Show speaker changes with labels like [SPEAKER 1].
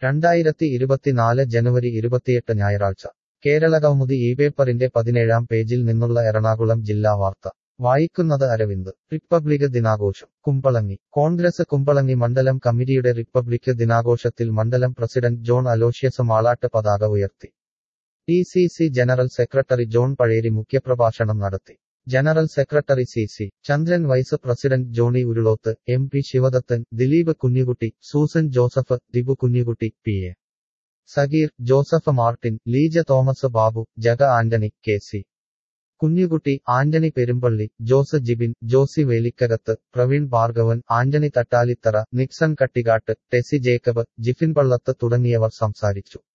[SPEAKER 1] രണ്ടായിരത്തി ഇരുപത്തിനാല് ജനുവരി ഇരുപത്തിയെട്ട് ഞായറാഴ്ച കേരളകൗമുദി ഈ പേപ്പറിന്റെ പതിനേഴാം പേജിൽ നിന്നുള്ള എറണാകുളം ജില്ലാ വാർത്ത വായിക്കുന്നത് അരവിന്ദ് റിപ്പബ്ലിക് ദിനാഘോഷം കുമ്പളങ്ങി കോൺഗ്രസ് കുമ്പളങ്ങി മണ്ഡലം കമ്മിറ്റിയുടെ റിപ്പബ്ലിക് ദിനാഘോഷത്തിൽ മണ്ഡലം പ്രസിഡന്റ് ജോൺ അലോഷ്യസ് മാളാട്ട് പതാക ഉയർത്തി D C C general secretary John Pazheri മുഖ്യപ്രഭാഷണം നടത്തി general secretary C C Chandran vice president Johny Urulothu M P Sivadathan Dileep Kunjukutty Susan Joseph Dibu Kunjukutty P A Sageer Joseph Martin Leeja Thomas Babu Jaga Antony K C Kunjukutty Antony Perumpally Jose Jibin Josy Velikkakathu Praveen Bhargavan Antony Thattalithara Nixon Kattikattu Tessy Jacob Jifin Pallathu തുടങ്ങിയവർ സംസാരിച്ചു